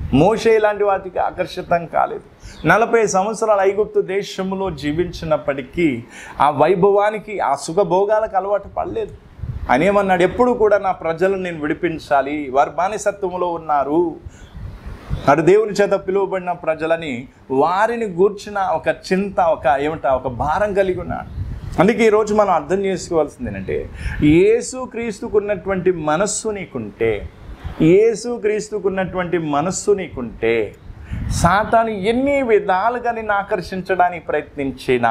మోషే ఇలాంటి వాటికి ఆకర్షితం కాలేదు నలభై సంవత్సరాలు ఐగుప్తు దేశంలో జీవించినప్పటికీ ఆ వైభవానికి ఆ సుఖభోగాలకు అలవాటు పడలేదు ఆయన ఏమన్నాడు ఎప్పుడు కూడా నా ప్రజలను నేను విడిపించాలి వారు బానిసత్వంలో ఉన్నారు అటు దేవుని చేత పిలువబడిన ప్రజలని వారిని గూర్చిన ఒక చింత ఒక ఏమంట ఒక భారం కలిగి ఉన్నాడు అందుకే ఈరోజు మనం అర్థం చేసుకోవాల్సింది ఏంటంటే యేసు క్రీస్తుకున్నటువంటి మనస్సు నీకుంటే యేసు క్రీస్తుకున్నటువంటి మనస్సు నీకుంటే సాతాను ఎన్ని విధాలుగా నిన్ను ఆకర్షించడానికి ప్రయత్నించినా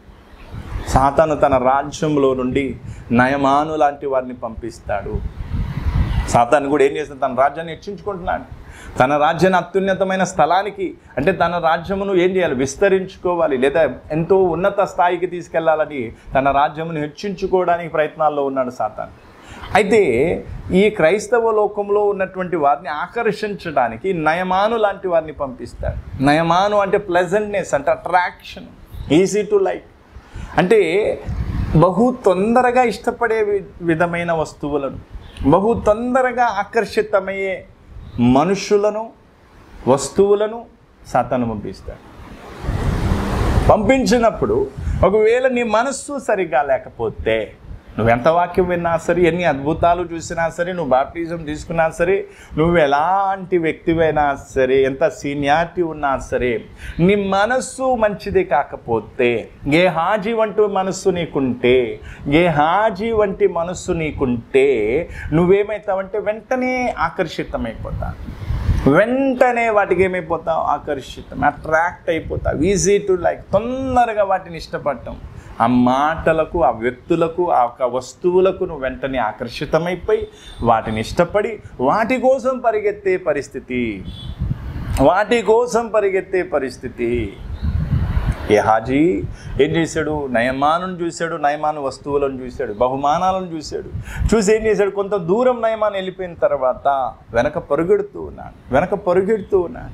సాతాను తన రాజ్యంలో నుండి నయమాను లాంటి వారిని పంపిస్తాడు సాతాను కూడా ఏం చేస్తాడు తన రాజ్యాన్ని హెచ్చించుకుంటున్నాడు తన రాజ్యాన్ని అత్యున్నతమైన స్థలానికి అంటే తన రాజ్యమును ఏం చేయాలి విస్తరించుకోవాలి లేదా ఎంతో ఉన్నత స్థాయికి తీసుకెళ్లాలని తన రాజ్యమును హెచ్చించుకోవడానికి ప్రయత్నాల్లో ఉన్నాడు సాతాను అయితే ఈ క్రైస్తవ లోకంలో ఉన్నటువంటి వారిని ఆకర్షించడానికి నయమాను లాంటి వారిని పంపిస్తాడు నయమాను అంటే ప్లెజెంట్నెస్ అంటే అట్రాక్షన్ ఈజీ టు లైక్ అంటే బహు తొందరగా ఇష్టపడే వి- విధమైన వస్తువులను బహు తొందరగా ఆకర్షితమయ్యే మనుషులను వస్తువులను సాతాను పంపిస్తాడు పంపించినప్పుడు ఒకవేళ నీ మనస్సు సరిగా లేకపోతే నువ్వు ఎంత వాక్యం విన్నా సరే ఎన్ని అద్భుతాలు చూసినా సరే నువ్వు బాప్టిజం తీసుకున్నా సరే నువ్వు ఎలాంటి వ్యక్తివైనా సరే ఎంత సీనియారిటీ ఉన్నా సరే నీ మనస్సు మంచిది కాకపోతే ఏ హాజీ వంటి మనస్సు నీకుంటే ఏ హాజీ వంటి మనస్సు నీకుంటే నువ్వేమవుతావంటే వెంటనే ఆకర్షితమైపోతావు వెంటనే వాటికి ఏమైపోతావు ఆకర్షితం అట్రాక్ట్ అయిపోతావు ఈజీ టు లైక్ తొందరగా వాటిని ఇష్టపడటం ఆ మాటలకు ఆ వ్యక్తులకు ఆ యొక్క వస్తువులకు నువ్వు వెంటనే ఆకర్షితమైపోయి వాటిని ఇష్టపడి వాటి కోసం పరిగెత్తే పరిస్థితి వాటి కోసం పరిగెత్తే పరిస్థితి ఏ హాజీ ఏం చేశాడు నయమాను చూశాడు నయమాను వస్తువులను చూశాడు బహుమానాలను చూశాడు చూసి ఏం చేశాడు కొంత దూరం నయమాను వెళ్ళిపోయిన తర్వాత వెనక పరుగెడుతూ ఉన్నాడు వెనక పరుగెడుతూ ఉన్నాడు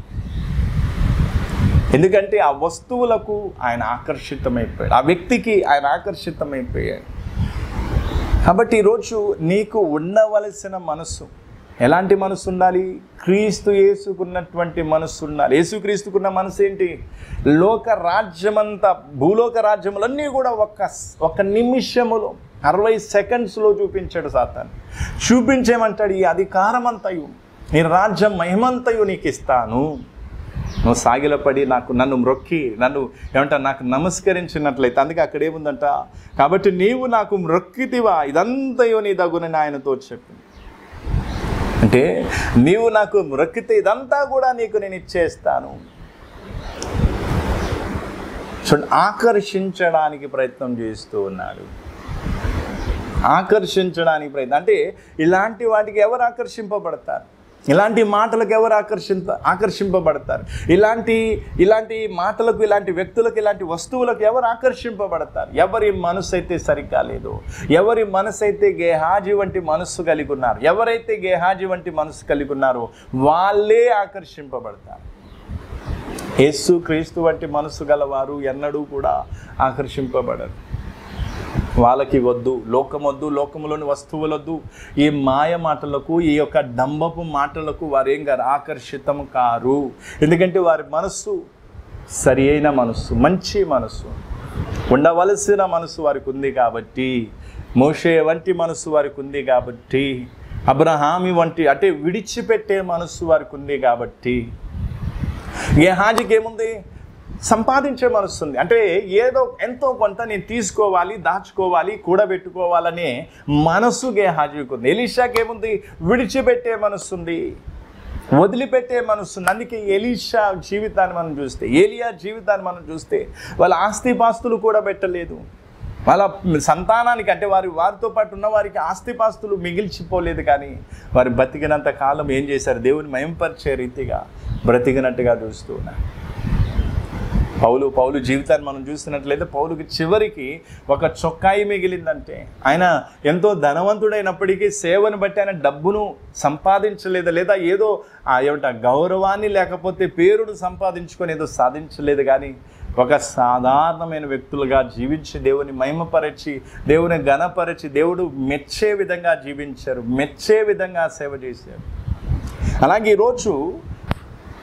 ఎందుకంటే ఆ వస్తువులకు ఆయన ఆకర్షితమైపోయాడు ఆ వ్యక్తికి ఆయన ఆకర్షితమైపోయాడు కాబట్టి ఈరోజు నీకు ఉండవలసిన మనస్సు ఎలాంటి మనసు ఉండాలి క్రీస్తు యేసుకున్నటువంటి మనస్సు ఉండాలి యేసుక్రీస్తుకున్న మనసు ఏంటి లోక రాజ్యమంతా భూలోక రాజ్యములన్నీ కూడా ఒక్క ఒక నిమిషములో అరవై సెకండ్స్లో చూపించాడు సాతాను చూపించేమంటాడు ఈ అధికారం అంతయు నీ రాజ్యం మహిమంతయు నీకు ఇస్తాను నువ్వు సాగిలపడి నాకు నన్ను మ్రొక్కి నన్ను ఏమంటా నాకు నమస్కరించినట్లయితే అందుకే అక్కడ ఏముందంట కాబట్టి నీవు నాకు మ్రొక్కితివా ఇదంతయో నీ దగునని ఆయనతో చెప్పింది అంటే నీవు నాకు మ్రొక్కితే ఇదంతా కూడా నీకు నేను ఇచ్చేస్తాను చూడండి ఆకర్షించడానికి ప్రయత్నం చేస్తూ ఉన్నాడు ఆకర్షించడానికి ప్రయత్నం అంటే ఇలాంటి వాటికి ఎవరు ఆకర్షింపబడతారు ఇలాంటి మాటలకు ఎవరు ఆకర్షింప ఆకర్షింపబడతారు ఇలాంటి ఇలాంటి మాటలకు ఇలాంటి వ్యక్తులకు ఇలాంటి వస్తువులకు ఎవరు ఆకర్షింపబడతారు ఎవరి మనసు అయితే సరిగ్గా లేదు ఎవరి మనసు అయితే గేహాజీ వంటి మనస్సు కలిగి ఉన్నారు ఎవరైతే గేహాజీ వంటి మనసు కలిగి ఉన్నారో వాళ్ళే ఆకర్షింపబడతారు యేసు క్రీస్తు వంటి మనసు గలవారు ఎన్నడూ కూడా ఆకర్షింపబడరు వాళ్ళకి వద్దు లోకం వద్దు లోకములోని వస్తువులొద్దు ఈ మాయ మాటలకు ఈ యొక్క డంబపు మాటలకు వారు ఏం గారు ఆకర్షితం కారు ఎందుకంటే వారి మనస్సు సరి అయిన మనస్సు మంచి మనస్సు ఉండవలసిన మనసు వారికి ఉంది కాబట్టి మోషే వంటి మనసు వారికి ఉంది కాబట్టి అబ్రహామి వంటి అంటే విడిచిపెట్టే మనస్సు వారికి ఉంది కాబట్టి ఏ హాజీకి ఏముంది సంపాదించే మనసు ఉంది అంటే ఏదో ఎంతో కొంత నేను తీసుకోవాలి దాచుకోవాలి కూడబెట్టుకోవాలనే మనసు గేహాజీకి ఉంది ఎలీషాకి ఏముంది విడిచిపెట్టే మనసు ఉంది వదిలిపెట్టే మనసు ఉంది అందుకే ఎలీషా జీవితాన్ని మనం చూస్తే ఏలియా జీవితాన్ని మనం చూస్తే వాళ్ళ ఆస్తిపాస్తులు కూడా పెట్టలేదు వాళ్ళ సంతానానికి అంటే వారి వారితో పాటు ఉన్న వారికి ఆస్తిపాస్తులు మిగిల్చిపోలేదు కానీ వారి బతికినంత కాలం ఏం చేశారు దేవుని మయంపరిచే రీతిగా బ్రతికినట్టుగా చూస్తూ ఉన్నారు పౌలు పౌలు జీవితాన్ని మనం చూసినట్లయితే పౌలుకి చివరికి ఒక చొక్కాయి మిగిలిందంటే ఆయన ఎంతో ధనవంతుడైనప్పటికీ సేవను బట్టి ఆయన డబ్బును సంపాదించలేదు లేదా ఏదో ఆ ఏమిట గౌరవాన్ని లేకపోతే పేరును సంపాదించుకొని ఏదో సాధించలేదు కానీ ఒక సాధారణమైన వ్యక్తులుగా జీవించి దేవుని మహిమపరచి దేవుని ఘనపరచి దేవుడు మెచ్చే విధంగా జీవించారు మెచ్చే విధంగా సేవ చేశారు అలాగే ఈరోజు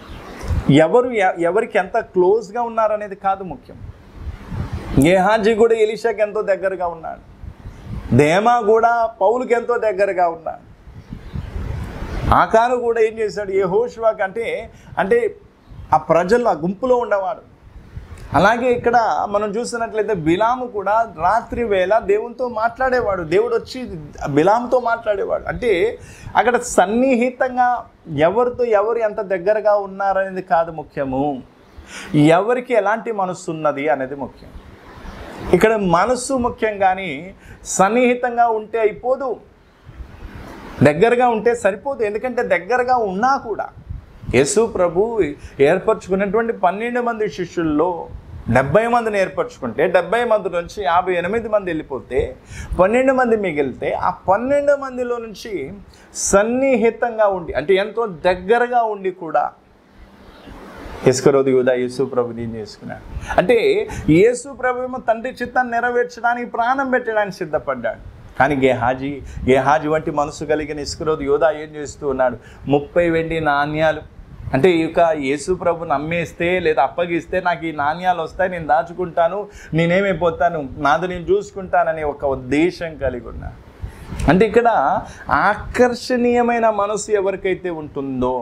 ఎవరు ఎ- ఎవరికి ఎంత క్లోజ్గా ఉన్నారనేది కాదు ముఖ్యం గేహాజీ కూడా ఎలిషాకి ఎంతో దగ్గరగా ఉన్నాడు దేమా కూడా పౌలుకి ఎంతో దగ్గరగా ఉన్నాడు ఆకాను కూడా ఏం చేశాడు ఏ హోషువాకి అంటే అంటే ఆ ప్రజలు ఆ గుంపులో ఉండేవాడు అలాగే ఇక్కడ మనం చూసినట్లయితే బిలాము కూడా రాత్రి వేళ దేవునితో మాట్లాడేవాడు దేవుడు వచ్చి బిలాముతో మాట్లాడేవాడు అంటే అక్కడ సన్నిహితంగా ఎవరితో ఎవరు ఎంత దగ్గరగా ఉన్నారనేది కాదు ముఖ్యము ఎవరికి ఎలాంటి మనస్సు ఉన్నది అనేది ముఖ్యం ఇక్కడ మనస్సు ముఖ్యం కానీ సన్నిహితంగా ఉంటే అయిపోదు దగ్గరగా ఉంటే సరిపోదు ఎందుకంటే దగ్గరగా ఉన్నా కూడా యేసు ప్రభు ఏర్పరచుకున్నటువంటి పన్నెండు మంది శిష్యుల్లో డెబ్బై మందిని ఏర్పరచుకుంటే డెబ్బై మంది నుంచి యాభై ఎనిమిది మంది వెళ్ళిపోతే పన్నెండు మంది మిగిలితే ఆ పన్నెండు మందిలో నుంచి సన్నిహితంగా ఉండి అంటే ఎంతో దగ్గరగా ఉండి కూడా ఇసుకరోజు యూదా యేసు ప్రభు దీన్ని చేసుకున్నాడు అంటే యేసు ప్రభు ఏమో తండ్రి చిత్తాన్ని నెరవేర్చడానికి ప్రాణం పెట్టడానికి సిద్ధపడ్డాడు కానీ గేహాజీ గేహాజీ వంటి మనసు కలిగిన ఇసుకరోజు యోధా ఏం చేస్తూ ఉన్నాడు ముప్పై వెండి నాణ్యాలు అంటే ఇక యేసు ప్రభు నమ్మేస్తే లేదా అప్పగిస్తే నాకు ఈ నాణ్యాలు వస్తాయి నేను దాచుకుంటాను నేనేమైపోతాను నాది నేను చూసుకుంటాననే ఒక ఉద్దేశం కలిగి ఉన్నాను అంటే ఇక్కడ ఆకర్షణీయమైన మనసు ఎవరికైతే ఉంటుందో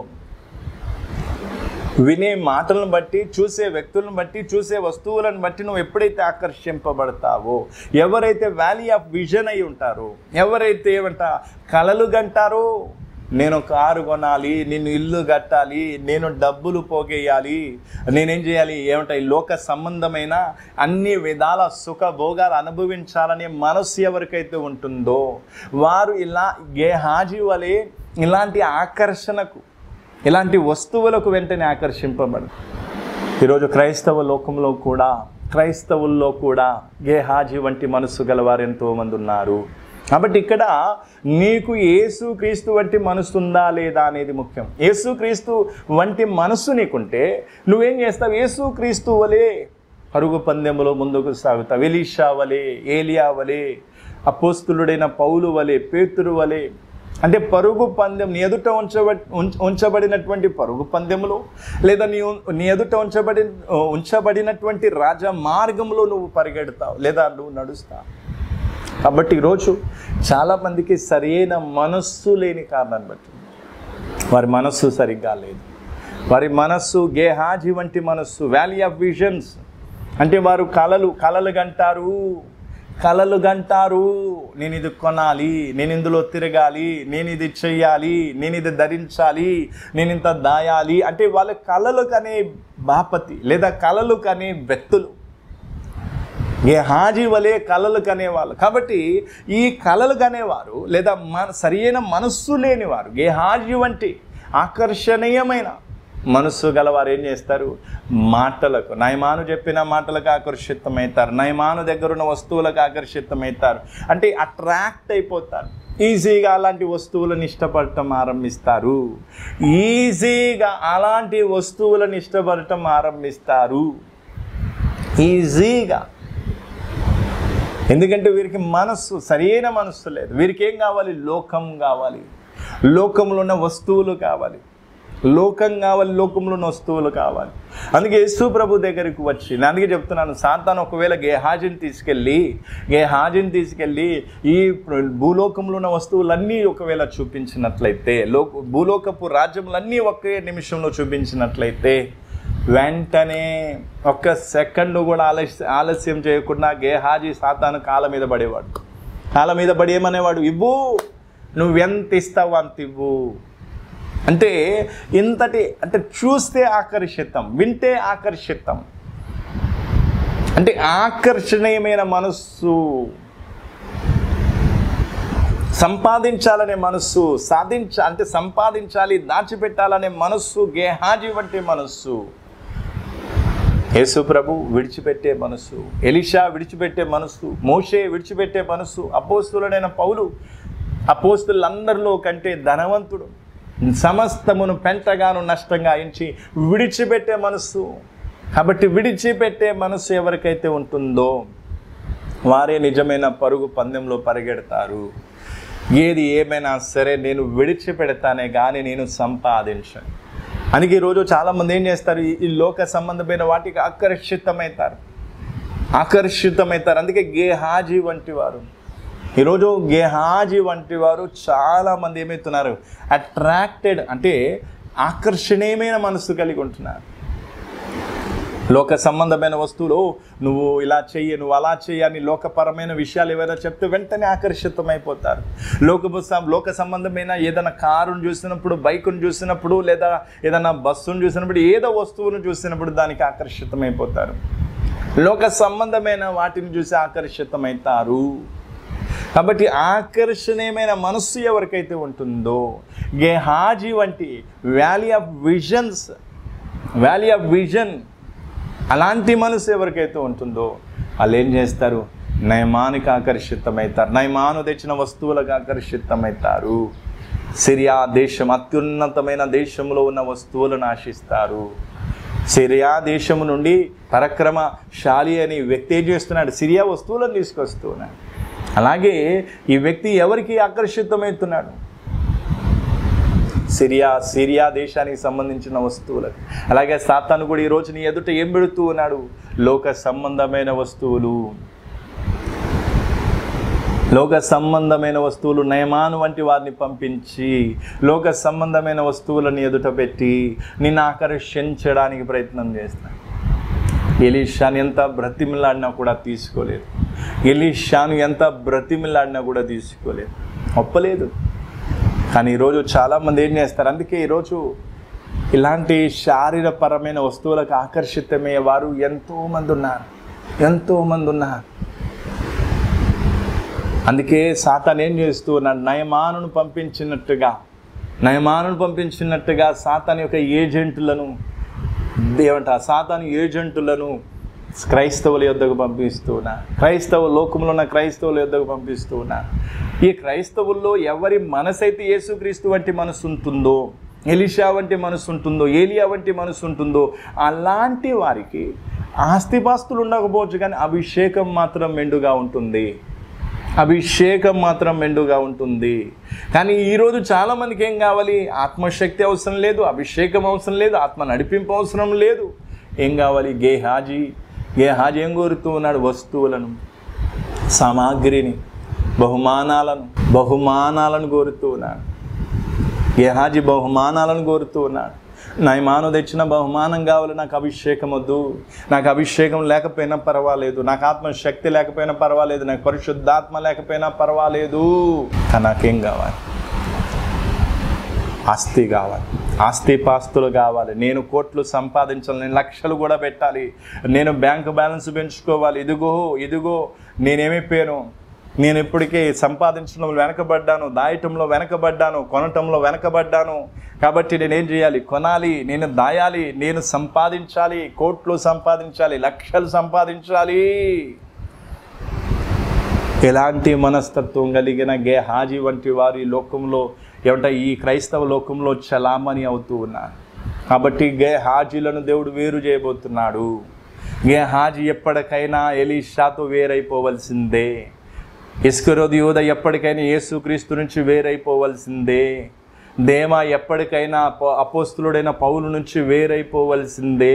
వినే మాటలను బట్టి చూసే వ్యక్తులను బట్టి చూసే వస్తువులను బట్టి నువ్వు ఎప్పుడైతే ఆకర్షింపబడతావో ఎవరైతే వ్యాలీ ఆఫ్ విజన్ అయి ఉంటారో ఎవరైతే ఏమంట కలలు గంటారో నేను కారు కొనాలి నేను ఇల్లు కట్టాలి నేను డబ్బులు పోగేయాలి నేనేం చేయాలి ఏమంట ఈ లోక సంబంధమైన అన్ని విధాల సుఖ భోగాలు అనుభవించాలనే మనస్సు ఎవరికైతే ఉంటుందో వారు ఇలా ఏ హాజీ వలె ఇలాంటి ఆకర్షణకు ఇలాంటి వస్తువులకు వెంటనే ఆకర్షింపబడు ఈరోజు క్రైస్తవ లోకంలో కూడా క్రైస్తవుల్లో కూడా గేహాజీ వంటి మనస్సు గలవారు ఎంతోమంది ఉన్నారు కాబట్టి ఇక్కడ నీకు యేసు క్రీస్తు వంటి మనసు ఉందా లేదా అనేది ముఖ్యం యేసు క్రీస్తు వంటి మనస్సు నీకుంటే నువ్వేం చేస్తావు యేసు క్రీస్తు వలే పరుగు పందెములో ముందుకు సాగుతావు ఎలీషా వలే ఏలియా వలే అపోస్తులుడైన పౌలు వలె పేతురు వలె అంటే పరుగు పందెం నీ ఎదుట ఉంచబ ఉంచ- ఉంచబడినటువంటి పరుగు పందెములో లేదా నీ ఉన్- నీ ఎదుట ఉంచబడి ఉంచబడినటువంటి రాజ మార్గంలో నువ్వు పరిగెడతావు లేదా నువ్వు నడుస్తావు కాబట్టి ఈరోజు చాలామందికి సరైన మనస్సు లేని కారణాన్ని బట్టి వారి మనస్సు సరిగ్గా లేదు వారి మనస్సు గేహాజీ వంటి మనస్సు వ్యాలీ ఆఫ్ విజన్స్ అంటే వారు కలలు కలలు గంటారు కలలు గంటారు నేను ఇది కొనాలి నేను ఇందులో తిరగాలి నేను ఇది చెయ్యాలి నేను ఇది ధరించాలి నేను ఇంత దాయాలి అంటే వాళ్ళ కలలు కనే బాపతి లేదా కలలు కనే వ్యక్తులు ఏ హాజీ వలె కళలు కనేవాళ్ళు కాబట్టి ఈ కళలు కనేవారు లేదా మన సరియైన మనస్సు లేనివారు ఏ హాజీ వంటి ఆకర్షణీయమైన మనస్సు గలవారు ఏం చేస్తారు మాటలకు నయమాను చెప్పిన మాటలకు ఆకర్షితమవుతారు నయమాను దగ్గర ఉన్న వస్తువులకు ఆకర్షితమవుతారు అంటే అట్రాక్ట్ అయిపోతారు ఈజీగా అలాంటి వస్తువులను ఇష్టపడటం ఆరంభిస్తారు ఈజీగా అలాంటి వస్తువులను ఇష్టపడటం ఆరంభిస్తారు ఈజీగా ఎందుకంటే వీరికి మనస్సు సరైన మనస్సు లేదు వీరికి ఏం కావాలి లోకం కావాలి లోకంలో ఉన్న వస్తువులు కావాలి లోకం కావాలి లోకంలో ఉన్న వస్తువులు కావాలి అందుకే యేసు ప్రభు దగ్గరికి వచ్చి నేను అందుకే చెప్తున్నాను సాతాను ఒకవేళ గేహాజిని తీసుకెళ్ళి గేహాజిని తీసుకెళ్ళి ఈ భూలోకంలో ఉన్న వస్తువులన్నీ ఒకవేళ చూపించినట్లయితే లోక భూలోకపు రాజ్యములన్నీ ఒకే నిమిషంలో చూపించినట్లయితే వెంటనే ఒక్క సెకండ్ కూడా ఆలస్య ఆలస్యం చేయకుండా గేహాజీ సాతాను కాళ్ళ మీద పడేవాడు కాళ్ళ మీద పడి ఏమనేవాడు ఇవ్వు నువ్వెంత ఇస్తావు అంత ఇవ్వు అంటే ఇంతటి అంటే చూస్తే ఆకర్షితం వింటే ఆకర్షితం అంటే ఆకర్షణీయమైన మనస్సు సంపాదించాలనే మనస్సు సాధించ అంటే సంపాదించాలి దాచిపెట్టాలనే మనస్సు గేహాజీ వంటి మనస్సు యేసు ప్రభు విడిచిపెట్టే మనస్సు ఎలిషా విడిచిపెట్టే మనస్సు మోషే విడిచిపెట్టే మనస్సు అపోస్తులుడైన పౌలు అపోస్తులందరిలో కంటే ధనవంతుడు సమస్తమును పెంటగాను నష్టంగా ఎంచి విడిచిపెట్టే మనస్సు కాబట్టి విడిచిపెట్టే మనస్సు ఎవరికైతే ఉంటుందో వారే నిజమైన పరుగు పందెంలో పరిగెడతారు ఏది ఏమైనా సరే నేను విడిచిపెడతానే కానీ నేను సంపాదించను అందుకే ఈరోజు చాలామంది ఏం చేస్తారు ఈ- ఈ లోక సంబంధమైన వాటికి ఆకర్షితమవుతారు ఆకర్షితమవుతారు అందుకే గేహాజీ వంటి వారు ఈరోజు గేహాజీ వంటి వారు చాలామంది ఏమవుతున్నారు అట్రాక్టెడ్ అంటే ఆకర్షణీయమైన మనసు కలిగి ఉంటున్నారు లోక సంబంధమైన వస్తువులు నువ్వు ఇలా చెయ్యి నువ్వు అలా చెయ్యి అని లోకపరమైన విషయాలు ఏవైనా చెప్తే వెంటనే ఆకర్షితమైపోతారు లోక లోక సంబంధమైన ఏదైనా కారును చూసినప్పుడు బైకును చూసినప్పుడు లేదా ఏదైనా బస్సును చూసినప్పుడు ఏదో వస్తువును చూసినప్పుడు దానికి ఆకర్షితమైపోతారు లోక సంబంధమైన వాటిని చూసి ఆకర్షితమవుతారు కాబట్టి ఆకర్షణీయమైన మనస్సు ఎవరికైతే ఉంటుందో గేహాజీ వంటి valley of visions valley of vision అలాంటి మనసు ఎవరికైతే ఉంటుందో వాళ్ళు ఏం చేస్తారు నయమానికి ఆకర్షితమవుతారు నయమాను తెచ్చిన వస్తువులకు ఆకర్షితమవుతారు సిరియా దేశం అత్యున్నతమైన దేశంలో ఉన్న వస్తువులను ఆశిస్తారు సిరియా దేశము నుండి పరక్రమశాలి అని వ్యక్తి ఏం చేస్తున్నాడు సిరియా వస్తువులను తీసుకొస్తున్నాడు అలాగే ఈ వ్యక్తి ఎవరికి ఆకర్షితమవుతున్నాడు సిరియా సిరియా దేశానికి సంబంధించిన వస్తువులకు అలాగే సాతాను కూడా ఈ రోజు నీ ఎదుట ఏం పెడుతూ ఉన్నాడు లోక సంబంధమైన వస్తువులు లోక సంబంధమైన వస్తువులు నయమాను వంటి వారిని పంపించి లోక సంబంధమైన వస్తువులను ఎదుట పెట్టి నిన్ను ఆకర్షించడానికి ప్రయత్నం చేస్తాను ఎలీషాని ఎంత బ్రతిమిలాడినా కూడా తీసుకోలేదు ఎలీషాను ఎంత బ్రతిమిలాడినా కూడా తీసుకోలేదు ఒప్పలేదు కానీ ఈరోజు చాలామంది ఏం చేస్తారు అందుకే ఈరోజు ఇలాంటి శారీరపరమైన వస్తువులకు ఆకర్షితమయ్యే వారు ఎంతోమంది ఉన్నారు ఎంతోమంది ఉన్నారు అందుకే సాతాన్ ఏం చేస్తూ ఉన్నాడు నయమానును పంపించినట్టుగా నయమానును పంపించినట్టుగా సాతాన్ యొక్క ఏజెంట్లను ఏమంట సాతాను ఏజెంటులను క్రైస్తవుల యొద్దకు పంపిస్తూ ఉన్నా క్రైస్తవ లోకంలో ఉన్న క్రైస్తవుల యొద్దకు పంపిస్తూ ఉన్నా ఈ క్రైస్తవుల్లో ఎవరి మనసైతే యేసుక్రీస్తు వంటి మనసు ఉంటుందో ఎలిషా వంటి మనసు ఉంటుందో ఏలియా వంటి మనసు ఉంటుందో అలాంటి వారికి ఆస్తిపాస్తులు ఉండకపోవచ్చు కానీ అభిషేకం మాత్రం మెండుగా ఉంటుంది అభిషేకం మాత్రం మెండుగా ఉంటుంది కానీ ఈరోజు చాలామందికి ఏం కావాలి ఆత్మశక్తి అవసరం లేదు అభిషేకం అవసరం లేదు ఆత్మ నడిపింపు అవసరం లేదు ఏం కావాలి గేహాజీ గేహాజీ ఏం కోరుతూ ఉన్నాడు వస్తువులను సామాగ్రిని బహుమానాలను బహుమానాలను కోరుతూ ఉన్నాడు గేహాజీ బహుమానాలను కోరుతూ ఉన్నాడు నయమాను తెచ్చిన బహుమానం కావాలి నాకు అభిషేకం వద్దు నాకు అభిషేకం లేకపోయినా పర్వాలేదు నాకు ఆత్మశక్తి లేకపోయినా పర్వాలేదు నాకు పరిశుద్ధాత్మ లేకపోయినా పర్వాలేదు కానీ నాకేం కావాలి ఆస్తి కావాలి ఆస్తి పాస్తులు కావాలి నేను కోట్లు సంపాదించాలి నేను లక్షలు కూడా పెట్టాలి నేను బ్యాంక్ బ్యాలెన్స్ పెంచుకోవాలి ఇదిగో ఇదిగో నేనేమైపోయాను నేను ఇప్పటికే సంపాదించడంలో వెనకబడ్డాను దాయటంలో వెనకబడ్డాను కొనటంలో వెనకబడ్డాను కాబట్టి నేనేం చేయాలి కొనాలి నేను దాయాలి నేను సంపాదించాలి కోట్లు సంపాదించాలి లక్షలు సంపాదించాలి ఎలాంటి మనస్తత్వం కలిగిన గేహాజీ వంటి వారి లోకంలో ఏమంటే ఈ క్రైస్తవ లోకంలో చలామణి అవుతూ ఉన్నారు కాబట్టి గేహాజీలను దేవుడు వేరు చేయబోతున్నాడు గేహాజీ ఎప్పటికైనా ఎలీషాతో వేరైపోవలసిందే ఇస్కరోది యూద ఎప్పటికైనా యేసుక్రీస్తు నుంచి వేరైపోవలసిందే దేమ ఎప్పటికైనా అపో- అపోస్తులుడైన పౌలు నుంచి వేరైపోవలసిందే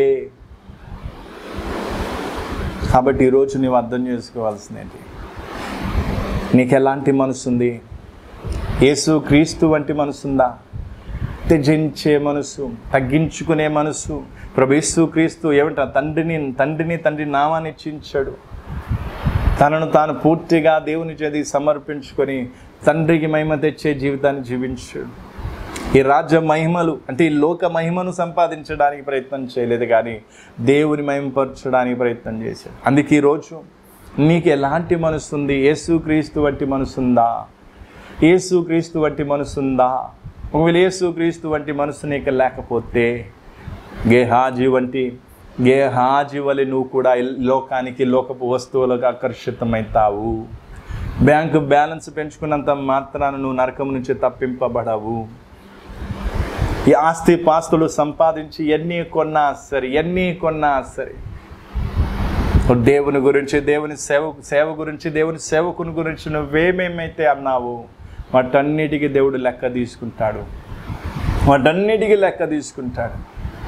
కాబట్టి ఈరోజు నీవు అర్థం చేసుకోవాల్సిందేంటి నీకు ఎలాంటి మనసు ఉంది యేసు క్రీస్తు వంటి మనసుందా త్యజించే మనసు తగ్గించుకునే మనసు ప్రభేసు క్రీస్తు ఏమంటా తండ్రిని తండ్రిని తండ్రి నామాన్ని ఇచ్చించాడు తనను తాను పూర్తిగా దేవుని చేతి సమర్పించుకొని తండ్రికి మహిమ తెచ్చే జీవితాన్ని జీవించాడు ఈ రాజ్య మహిమలు అంటే ఈ లోక మహిమను సంపాదించడానికి ప్రయత్నం చేయలేదు కానీ దేవుని మహిమపరచడానికి ప్రయత్నం చేశాడు అందుకే ఈరోజు నీకు ఎలాంటి మనసు ఉంది యేసుక్రీస్తు వంటి మనసుందా యేసుక్రీస్తు వంటి మనసుందా ఒకవేళ యేసుక్రీస్తు వంటి మనసు నీకు లేకపోతే గేహాజీ వంటి గేహాజీ వలె నువ్వు కూడా ఈ లోకానికి లోకపు వస్తువులకు ఆకర్షితమవుతావు బ్యాంకు బ్యాలెన్స్ పెంచుకున్నంత మాత్రాన నువ్వు నరకం నుంచి తప్పింపబడవు ఈ ఆస్తి పాస్తులు సంపాదించి ఎన్ని కొన్నా సరే ఎన్ని కొన్నా సరే దేవుని గురించి దేవుని సేవ సేవ గురించి దేవుని సేవకుని గురించి నువ్వేమేమైతే అన్నావో వాటన్నిటికీ దేవుడు లెక్క తీసుకుంటాడు వాటన్నిటికీ లెక్క తీసుకుంటాడు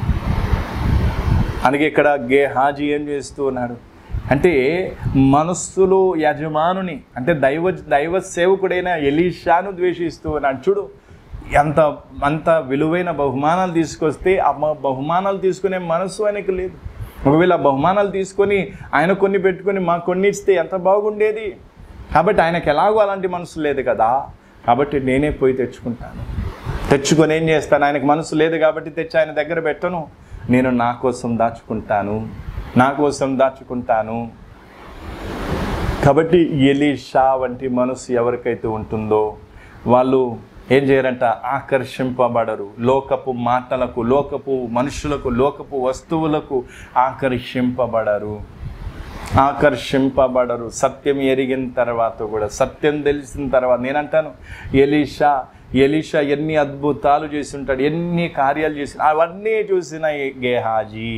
అందుకే ఇక్కడ గే హాజీ ఏం చేస్తూ ఉన్నాడు అంటే మనస్సులో యజమానుని అంటే దైవ దైవ సేవకుడైన ఎలీషాను ద్వేషిస్తూ ఉన్నాడు చూడు ఎంత అంత విలువైన బహుమానాలు తీసుకొస్తే ఆ మ- బహుమానాలు తీసుకునే మనస్సు ఆయనకు లేదు ఒకవేళ ఆ బహుమానాలు తీసుకొని ఆయన కొన్ని పెట్టుకొని మాకు కొన్ని ఇస్తే ఎంత బాగుండేది కాబట్టి ఆయనకు ఎలాగో అలాంటి మనసు లేదు కదా కాబట్టి నేనే పోయి తెచ్చుకుంటాను తెచ్చుకొని ఏం చేస్తాను ఆయనకు మనసు లేదు కాబట్టి తెచ్చి ఆయన దగ్గర పెట్టను నేను నా కోసం దాచుకుంటాను నా కోసం దాచుకుంటాను కాబట్టి ఎలీషా వంటి మనసు ఎవరికైతే ఉంటుందో వాళ్ళు ఏం చేయరంట ఆకర్షింపబడరు లోకపు మాటలకు లోకపు మనుషులకు లోకపు వస్తువులకు ఆకర్షింపబడరు ఆకర్షింపబడరు సత్యం ఎరిగిన తర్వాత కూడా సత్యం తెలిసిన తర్వాత నేనంటాను ఎలీషా ఎలీషా ఎన్ని అద్భుతాలు చేసి ఉంటాడు ఎన్ని కార్యాలు చేసి అవన్నీ చూసిన ఈ గేహాజీ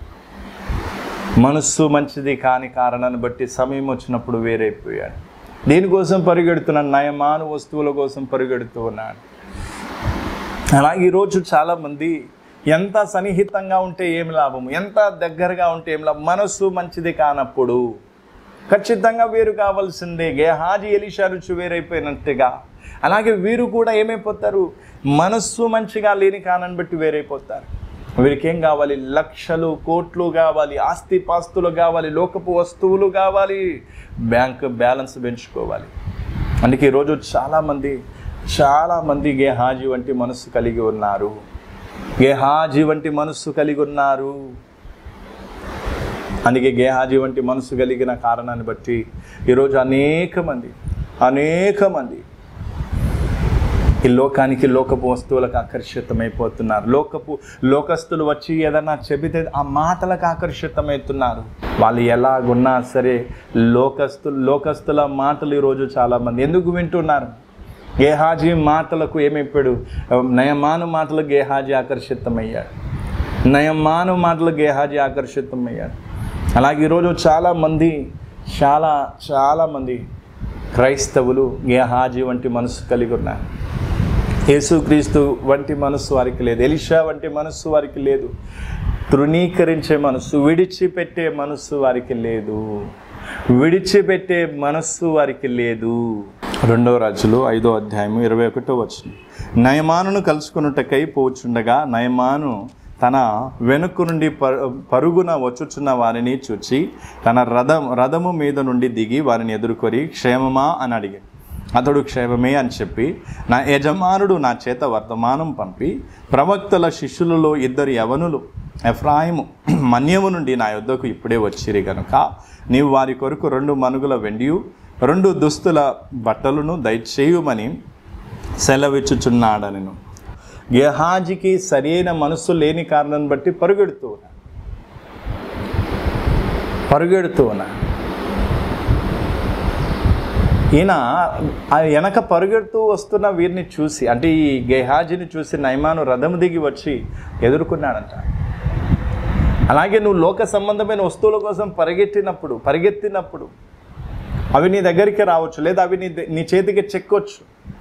మనస్సు మంచిది కాని కారణాన్ని బట్టి సమయం వచ్చినప్పుడు వేరైపోయాడు దీనికోసం పరిగెడుతున్నాడు నయమాను వస్తువుల కోసం పరిగెడుతూ ఉన్నాడు అలాగే ఈరోజు చాలామంది ఎంత సన్నిహితంగా ఉంటే ఏం లాభం ఎంత దగ్గరగా ఉంటే ఏం లాభం మనస్సు మంచిది కానప్పుడు ఖచ్చితంగా వీరు కావాల్సిందే గేహాజీ ఎలిషా రుచి వేరైపోయినట్టుగా అలాగే వీరు కూడా ఏమైపోతారు మనస్సు మంచిగా లేని కారణాన్ని బట్టి వేరైపోతారు వీరికి ఏం కావాలి లక్షలు కోట్లు కావాలి ఆస్తి పాస్తులు కావాలి లోకపు వస్తువులు కావాలి బ్యాంక్ బ్యాలెన్స్ పెంచుకోవాలి అందుకే ఈరోజు చాలామంది చాలామంది గేహాజీ వంటి మనస్సు కలిగి ఉన్నారు గేహాజీ వంటి మనస్సు కలిగి ఉన్నారు అందుకే గేహాజీ వంటి మనసు కలిగిన కారణాన్ని బట్టి ఈరోజు అనేక మంది అనేక మంది ఈ లోకానికి లోకపు వస్తువులకు ఆకర్షితమైపోతున్నారు లోకపు లోకస్తులు వచ్చి ఏదన్నా చెబితే ఆ మాటలకు ఆకర్షితమవుతున్నారు వాళ్ళు ఎలాగున్నా సరే లోకస్తులు లోకస్తుల మాటలు ఈరోజు చాలామంది ఎందుకు వింటున్నారు గేహాజీ మాటలకు ఏమైపోయాడు నయమాను మాటలకు గేహాజీ ఆకర్షితమయ్యాడు నయమాను మాటలకు గేహాజీ ఆకర్షితమయ్యాడు అలాగే ఈరోజు చాలామంది చాలా చాలామంది క్రైస్తవులు గేహాజీ వంటి మనసు కలిగి ఉన్నారు యేసుక్రీస్తు వంటి మనస్సు వారికి లేదు ఎలిషా వంటి మనస్సు వారికి లేదు తృణీకరించే మనస్సు విడిచిపెట్టే మనస్సు వారికి లేదు విడిచిపెట్టే మనస్సు వారికి లేదు రెండవ రాజులు ఐదో అధ్యాయము ఇరవై ఒకటో వచ్చింది నయమానును కలుసుకున్నటకై పోచుండగా నయమాను తన వెనుక నుండి ప- పరుగున వచ్చుచున్న వారిని చూచి తన రథం రథము మీద నుండి దిగి వారిని ఎదుర్కొని క్షేమమా అని అడిగాడు అతడు క్షేమమే అని చెప్పి నా యజమానుడు నా చేత వర్తమానం పంపి ప్రవక్తల శిష్యులలో ఇద్దరు యవనులు ఎఫ్రాయిము మన్యము నుండి నా యొద్దకు ఇప్పుడే వచ్చిరి గనుక నీవు వారి కొరకు రెండు మనుగుల వెండియు రెండు దుస్తుల బట్టలను దయచేయుమని సెలవిచ్చుచున్నాడనెను గెహాజీకి సరైన మనస్సు లేని కారణాన్ని బట్టి పరుగెడుతూ ఉన్నాడు పరుగెడుతూ ఉన్నాడు ఈయన ఆ వెనక పరుగెడుతూ వస్తున్న వీరిని చూసి అంటే ఈ గెహాజీని చూసి నైమాను రథం దిగి వచ్చి ఎదుర్కొన్నాడంట అలాగే నువ్వు లోక సంబంధమైన వస్తువుల కోసం పరిగెత్తినప్పుడు పరిగెత్తినప్పుడు అవి నీ దగ్గరికి రావచ్చు లేదా అవి నీ నీ చేతికి చెక్కొచ్చు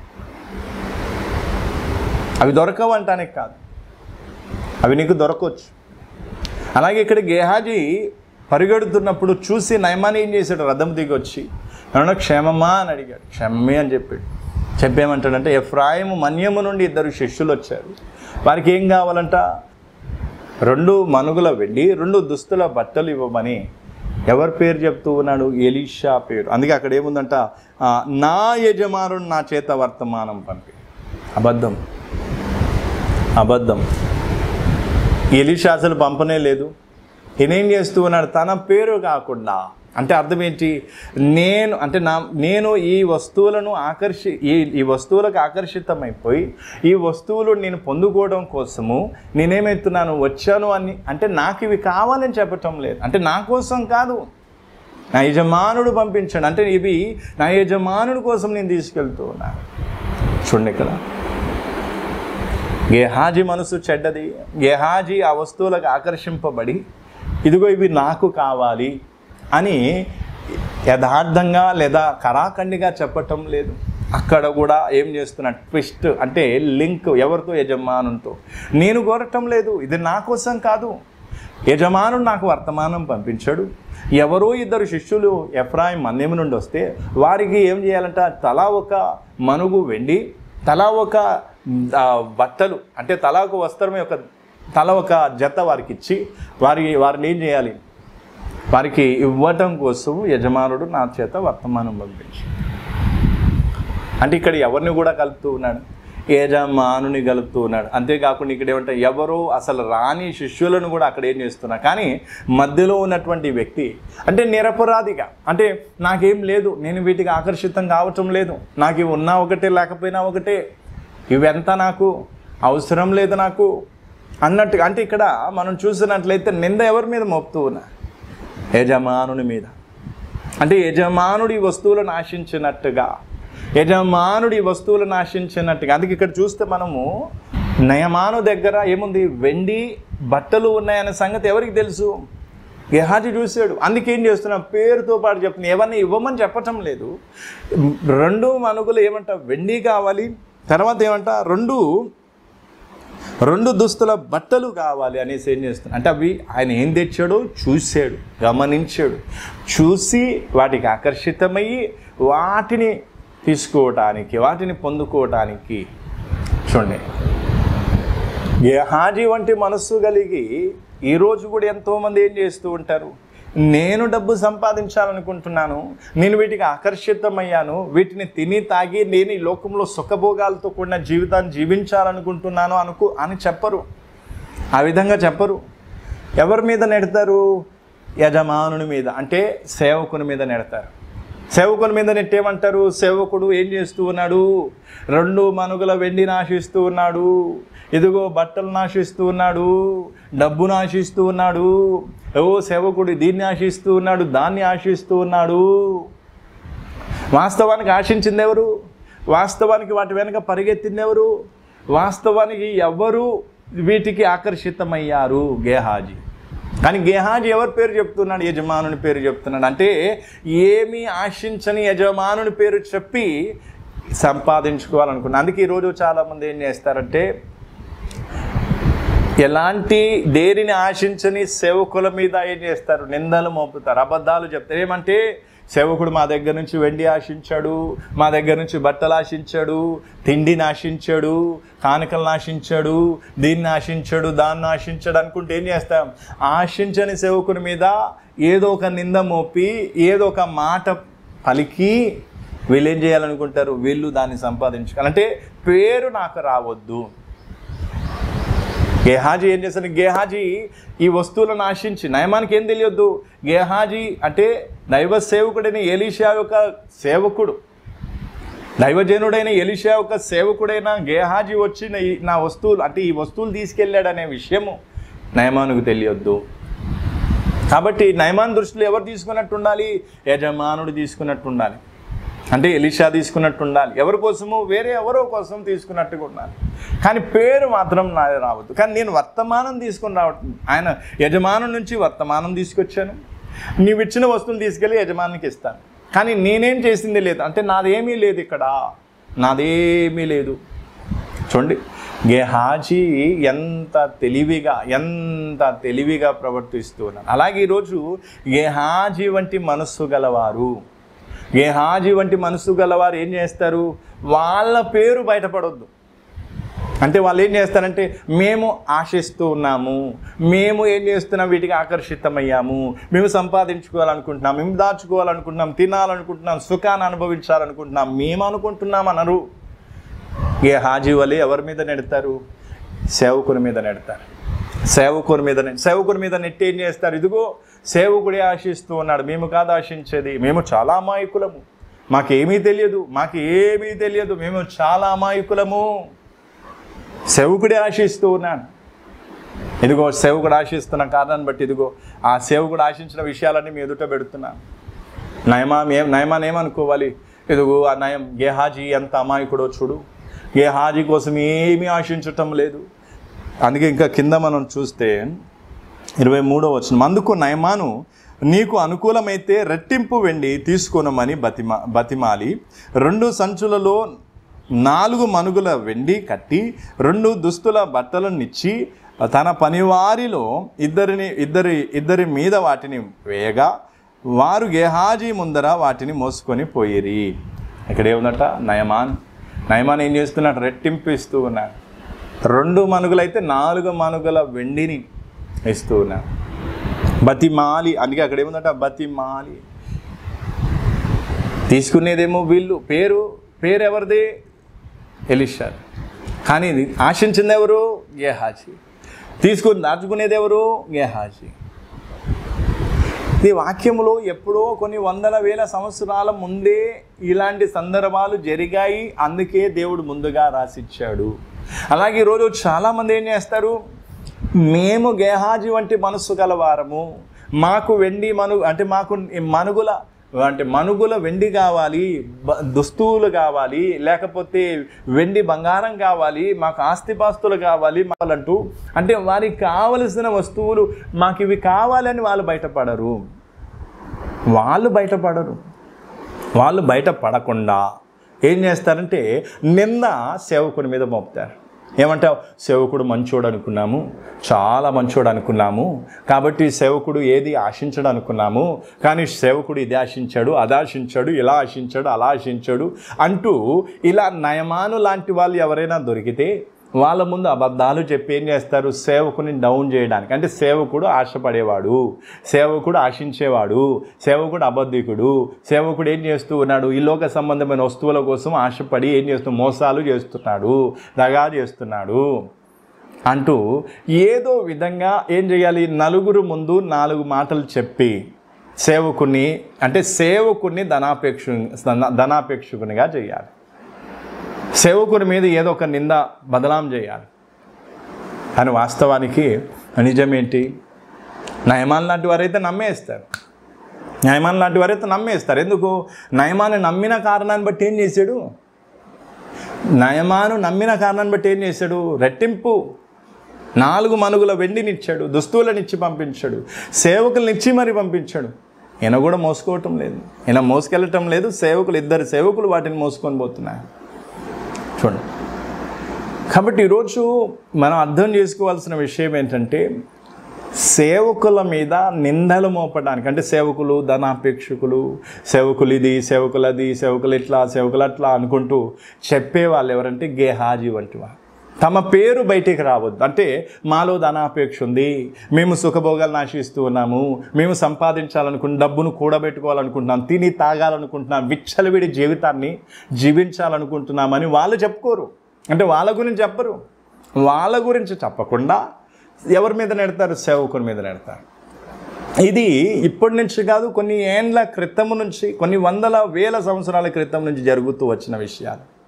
అవి దొరకవు అంటానికి కాదు అవి నీకు దొరకవచ్చు అలాగే ఇక్కడ గేహాజీ పరిగెడుతున్నప్పుడు చూసి నయమాని ఏం చేశాడు రథం దిగి వచ్చి ఏమన్నా క్షేమమా అని అడిగాడు క్షేమమే అని చెప్పాడు చెప్పేమంటాడంటే ఎఫ్రాయిము మన్యము నుండి ఇద్దరు శిష్యులు వచ్చారు వారికి ఏం కావాలంట రెండు మనుగుల వెండి రెండు దుస్తుల బట్టలు ఇవ్వమని ఎవరి పేరు చెప్తూ ఉన్నాడు ఎలీషా పేరు అందుకే అక్కడ ఏముందంట ఆ, నా యజమానుడు నా చేత వర్తమానం పంపి అబద్ధం అబద్ధం ఎలీషా అసలు పంపనే లేదు ఈయనేం చేస్తూ ఉన్నాడు తన పేరు కాకుండా అంటే అర్థం ఏంటి నేను అంటే నా నేను ఈ వస్తువులను ఆకర్షి ఈ ఈ వస్తువులకు ఆకర్షితమైపోయి ఈ వస్తువులు నేను పొందుకోవడం కోసము నేనేమెత్తున్నాను వచ్చాను అని అంటే నాకు ఇవి కావాలని చెప్పటం లేదు అంటే నా కోసం కాదు నా యజమానుడు పంపించాడు అంటే ఇవి నా యజమానుడి కోసం నేను తీసుకెళ్తూ ఉన్నాను చూడండి ఇక్కడ గేహాజీ మనసు చెడ్డది గేహాజీ ఆ వస్తువులకు ఆకర్షింపబడి ఇదిగో ఇవి నాకు కావాలి అని యథార్థంగా లేదా కరాఖండిగా చెప్పటం లేదు అక్కడ కూడా ఏం చేస్తున్నా ట్విస్ట్ అంటే లింక్ ఎవరితో యజమానుతో నేను కోరటం లేదు ఇది నా కోసం కాదు యజమానుడు నాకు వర్తమానం పంపించాడు ఎవరో ఇద్దరు శిష్యులు ఎఫ్రాయిం మందిరం నుండి వస్తే వారికి ఏం చేయాలంట తలా ఒక మనుగు వెండి తలా ఒక ఆ, బట్టలు అంటే తలా ఒక వస్త్రం యొక్క తల ఒక జత వారికి ఇచ్చి వారి వారిని ఏం చేయాలి వారికి ఇవ్వటం కోసం యజమానుడు నా చేత వర్తమానం పంపించి అంటే ఇక్కడ ఎవరిని కూడా కలుపుతూ ఉన్నాడు యజమానుని కలుపుతూ ఉన్నాడు అంతేకాకుండా ఇక్కడ ఏమంటే ఎవరు అసలు రాని శిష్యులను కూడా అక్కడ ఏం చేస్తున్నారు కానీ మధ్యలో ఉన్నటువంటి వ్యక్తి అంటే నిరపరాధిగా అంటే నాకేం లేదు నేను వీటికి ఆకర్షితం కావటం లేదు నాకు ఇవి ఉన్నా ఒకటే లేకపోయినా ఒకటే ఇవెంత నాకు అవసరం లేదు నాకు అన్నట్టుగా అంటే ఇక్కడ మనం చూసినట్లయితే నింద ఎవరి మీద మోపుతూ ఉన్నా యజమానుని మీద అంటే యజమానుడి వస్తువులను ఆశించినట్టుగా యజమానుడి వస్తువులను ఆశించినట్టుగా అందుకే ఇక్కడ చూస్తే మనము నయమాను దగ్గర ఏముంది వెండి బట్టలు ఉన్నాయనే సంగతి ఎవరికి తెలుసు గెహాజీ చూశాడు అందుకేం చేస్తున్నా పేరుతో పాటు చెప్తున్నా ఎవరిని ఇవ్వమని చెప్పటం లేదు రెండు మనుగులు ఏమంట వెండి కావాలి తర్వాత ఏమంట రెండు రెండు దుస్తుల బట్టలు కావాలి అనేసి ఏం చేస్తున్నాడు అంటే అవి ఆయన ఏం తెచ్చాడో చూశాడు గమనించాడు చూసి వాటికి ఆకర్షితమయ్యి వాటిని తీసుకోవటానికి వాటిని పొందుకోవటానికి చూడండి గేహాజీ వంటి మనస్సు కలిగి ఈరోజు కూడా ఎంతోమంది ఏం చేస్తూ ఉంటారు నేను డబ్బు సంపాదించాలనుకుంటున్నాను నేను వీటికి ఆకర్షితమయ్యాను వీటిని తిని తాగి నేను ఈ లోకంలో సుఖభోగాలతో కూడిన జీవితాన్ని జీవించాలనుకుంటున్నాను అనుకు అని చెప్పరు ఆ విధంగా చెప్పరు ఎవరి మీద నెడతారు యజమానుని మీద అంటే సేవకుని మీద నెడతారు సేవకుని మీద నెట్టేమంటారు సేవకుడు ఏం చేస్తూ ఉన్నాడు రెండు మనుగుల వెండి నాశిస్తూ ఉన్నాడు ఇదిగో బట్టలు నాశిస్తూ ఉన్నాడు డబ్బు నాశిస్తూ ఉన్నాడు ఓ సేవకుడు దీన్ని ఆశిస్తూ ఉన్నాడు దాన్ని ఆశిస్తూ ఉన్నాడు వాస్తవానికి ఆశించింది ఎవరు వాస్తవానికి వాటి వెనక పరిగెత్తింది ఎవరు వాస్తవానికి ఎవరు వీటికి ఆకర్షితమయ్యారు గేహాజీ కానీ గేహాజీ ఎవరి పేరు చెప్తున్నాడు యజమానుని పేరు చెప్తున్నాడు అంటే ఏమీ ఆశించని యజమానుని పేరు చెప్పి సంపాదించుకోవాలనుకున్నాను అందుకే ఈరోజు చాలామంది ఏం చేస్తారంటే ఎలాంటి దేనిని ఆశించని సేవకుల మీద ఏం చేస్తారు నిందలు మోపుతారు అబద్ధాలు చెప్తారు ఏమంటే సేవకుడు మా దగ్గర నుంచి వెండి ఆశించాడు మా దగ్గర నుంచి బట్టలు ఆశించాడు తిండిని ఆశించాడు కానుకలను ఆశించాడు దీన్ని ఆశించాడు దాన్ని ఆశించాడు అనుకుంటే ఏం చేస్తాం ఆశించని సేవకుని మీద ఏదో ఒక నింద మోపి ఏదో ఒక మాట పలికి వీళ్ళు ఏం చేయాలనుకుంటారు వీళ్ళు దాన్ని సంపాదించుకోవాలి అంటే పేరు నాకు రావద్దు గేహాజీ ఏం చేశాడు గేహాజీ ఈ వస్తువులను ఆశించి నయమానికి ఏం తెలియొద్దు గేహాజీ అంటే దైవ సేవకుడైన ఎలీషా యొక్క సేవకుడు దైవజనుడైన ఎలీషా యొక్క సేవకుడైన గేహాజీ వచ్చిన ఈ నా వస్తువులు అంటే ఈ వస్తువులు తీసుకెళ్ళాడనే విషయము నయమానుకు తెలియొద్దు కాబట్టి నయమాన్ దృష్టిలో ఎవరు తీసుకున్నట్టు ఉండాలి యజమానుడు తీసుకున్నట్టు ఉండాలి అంటే ఎలిషా తీసుకున్నట్టు ఉండాలి ఎవరి కోసము వేరే ఎవరో కోసం తీసుకున్నట్టుగా ఉండాలి కానీ పేరు మాత్రం నాది రావద్దు కానీ నేను వర్తమానం తీసుకుని రావటం ఆయన యజమాను నుంచి వర్తమానం తీసుకొచ్చాను నీవు ఇచ్చిన వస్తువుని తీసుకెళ్ళి యజమానికి ఇస్తాను కానీ నేనేం చేసింది లేదు అంటే నాదేమీ లేదు ఇక్కడ నాదేమీ లేదు చూడండి గేహాజీ ఎంత తెలివిగా ఎంత తెలివిగా ప్రవర్తిస్తూ ఉన్నారు అలాగే ఈరోజు గేహాజీ వంటి మనస్సు గలవారు గేహాజీ వంటి మనస్సు గలవారు ఏం చేస్తారు వాళ్ళ పేరు బయటపడొద్దు అంటే వాళ్ళు ఏం చేస్తారంటే మేము ఆశిస్తూ ఉన్నాము మేము ఏం చేస్తున్నాం వీటికి ఆకర్షితమయ్యాము మేము సంపాదించుకోవాలనుకుంటున్నాం మేము దాచుకోవాలనుకుంటున్నాం తినాలనుకుంటున్నాం సుఖాన్ని అనుభవించాలనుకుంటున్నాం మేము అనుకుంటున్నాం అనరు ఏ హాజీ వలె ఎవరి మీద నెడతారు సేవకుని మీద నెడతారు సేవకుని మీద నె- సేవకుని మీద నెట్టి ఏం చేస్తారు ఇదిగో సేవకుడే ఆశిస్తూ ఉన్నాడు మేము కాదు ఆశించేది మేము చాలా అమాయకులము మాకేమీ తెలియదు మాకు ఏమీ తెలియదు మేము చాలా అమాయకులము సేవకుడే ఆశిస్తూ ఉన్నాడు ఇదిగో సేవకుడు ఆశిస్తున్న కారణాన్ని బట్టి ఇదిగో ఆ సేవకుడు ఆశించిన విషయాలన్నీ మీ ఎదుట పెడుతున్నాను నయమాన్ ఏం నయమాన్ ఏమనుకోవాలి ఇదిగో ఆ నయం గేహాజీ ఎంత అమాయకుడో చూడు గేహాజీ కోసం ఏమీ ఆశించటం లేదు అందుకే ఇంకా కింద మనం చూస్తే ఇరవై మూడో వచ్చిన అందుకు నయమాను నీకు అనుకూలమైతే రెట్టింపు వెండి తీసుకొనమని బతిమా బతిమాలి రెండు సంచులలో నాలుగు మనుగుల వెండి కట్టి రెండు దుస్తుల బట్టలనిచ్చి తన పనివారిలో ఇద్దరిని ఇద్దరి ఇద్దరి మీద వాటిని వేయగా వారు గేహాజీ ముందర వాటిని మోసుకొని పోయిరి ఇక్కడ ఏముందట నయమాన్ నయమాన్ ఏం చేస్తున్నాడు రెట్టింపు ఇస్తూ ఉన్నాడు రెండు మనుగులైతే నాలుగు మనుగుల వెండిని ఇస్తూ ఉన్నాడు బతిమాలి అందుకే అక్కడ ఏముందట బతిమాలి తీసుకునేదేమో వీళ్ళు పేరు పేరు ఎవరిది ఎలిషా కానీ ఇది ఆశించింది ఎవరు గేహాజీ తీసుకుని దాచుకునేది ఎవరు గేహాజీ ఈ వాక్యములో ఎప్పుడో కొన్ని వందల వేల సంవత్సరాల ముందే ఇలాంటి సందర్భాలు జరిగాయి అందుకే దేవుడు ముందుగా రాసిచ్చాడు అలాగే ఈరోజు చాలామంది ఏం చేస్తారు మేము గేహాజీ వంటి మనస్సు గలవారము మాకు వెండి మను అంటే మాకు మనుగుల అంటే మనుగుల వెండి కావాలి బ- దుస్తువులు కావాలి లేకపోతే వెండి బంగారం కావాలి మాకు ఆస్తిపాస్తులు కావాలి అంటూ అంటే వారికి కావలసిన వస్తువులు మాకు ఇవి కావాలని వాళ్ళు బయటపడరు వాళ్ళు బయటపడరు వాళ్ళు బయట పడకుండా ఏం చేస్తారంటే నింద సేవకుని మీద మోపుతారు ఏమంటావు సేవకుడు మంచోడు అనుకున్నాము చాలా మంచోడు అనుకున్నాము కాబట్టి సేవకుడు ఏది ఆశించడు అనుకున్నాము కానీ సేవకుడు ఇది ఆశించాడు అది ఆశించాడు ఇలా ఆశించాడు అలా ఆశించాడు అంటూ ఇలా నయమాను లాంటి వాళ్ళు ఎవరైనా దొరికితే వాళ్ళ ముందు అబద్ధాలు చెప్పి ఏం చేస్తారు సేవకుని డౌన్ చేయడానికి అంటే సేవకుడు ఆశపడేవాడు సేవకుడు ఆశించేవాడు సేవకుడు అబద్ధికుడు సేవకుడు ఏం చేస్తూ ఉన్నాడు ఈ లోక సంబంధమైన వస్తువుల కోసం ఆశపడి ఏం చేస్తూ మోసాలు చేస్తున్నాడు దగా చేస్తున్నాడు అంటూ ఏదో విధంగా ఏం చేయాలి నలుగురు ముందు నాలుగు మాటలు చెప్పి సేవకుని అంటే సేవకుని ధనాపేక్ష ధనాపేక్షకునిగా చేయాలి సేవకుని మీద ఏదో ఒక నింద బదలాం చేయాలి కానీ వాస్తవానికి నిజమేంటి నయమాన్ లాంటి వారైతే నమ్మేస్తారు నయమాన్ లాంటి వారైతే నమ్మేస్తారు ఎందుకు నయమాన్ని నమ్మిన కారణాన్ని బట్టి ఏం చేశాడు నయమాను నమ్మిన కారణాన్ని బట్టి ఏం చేశాడు రెట్టింపు నాలుగు మనుగుల వెండినిచ్చాడు దుస్తువులనిచ్చి పంపించాడు సేవకులనిచ్చి మరి పంపించాడు ఈయన కూడా మోసుకోవటం లేదు ఈయన మోసుకెళ్ళటం లేదు సేవకులు ఇద్దరు సేవకులు వాటిని మోసుకొని పోతున్నారు చూడండి కాబట్టి ఈరోజు మనం అర్థం చేసుకోవాల్సిన విషయం ఏంటంటే సేవకుల మీద నిందలు మోపడానికి అంటే సేవకులు ధనాపేక్షకులు సేవకులు ఇది సేవకులు అది సేవకులు ఇట్లా సేవకులు అట్లా అనుకుంటూ చెప్పేవాళ్ళు ఎవరంటే గేహాజీ వంటి వారు తమ పేరు బయటికి రావద్దు అంటే మాలో ధనాపేక్ష ఉంది మేము సుఖభోగాలను ఆశిస్తూ ఉన్నాము మేము సంపాదించాలనుకున్న డబ్బును కూడబెట్టుకోవాలనుకుంటున్నాం తిని తాగాలనుకుంటున్నాం విచ్చలవిడి జీవితాన్ని జీవించాలనుకుంటున్నామని వాళ్ళు చెప్పుకోరు అంటే వాళ్ళ గురించి చెప్పరు వాళ్ళ గురించి చెప్పకుండా ఎవరి మీద నెడతారు సేవకుని మీద నెడతారు ఇది ఇప్పటి నుంచి కాదు కొన్ని ఏండ్ల క్రితం నుంచి కొన్ని వందల వేల సంవత్సరాల క్రితం నుంచి జరుగుతూ వచ్చిన విషయాలు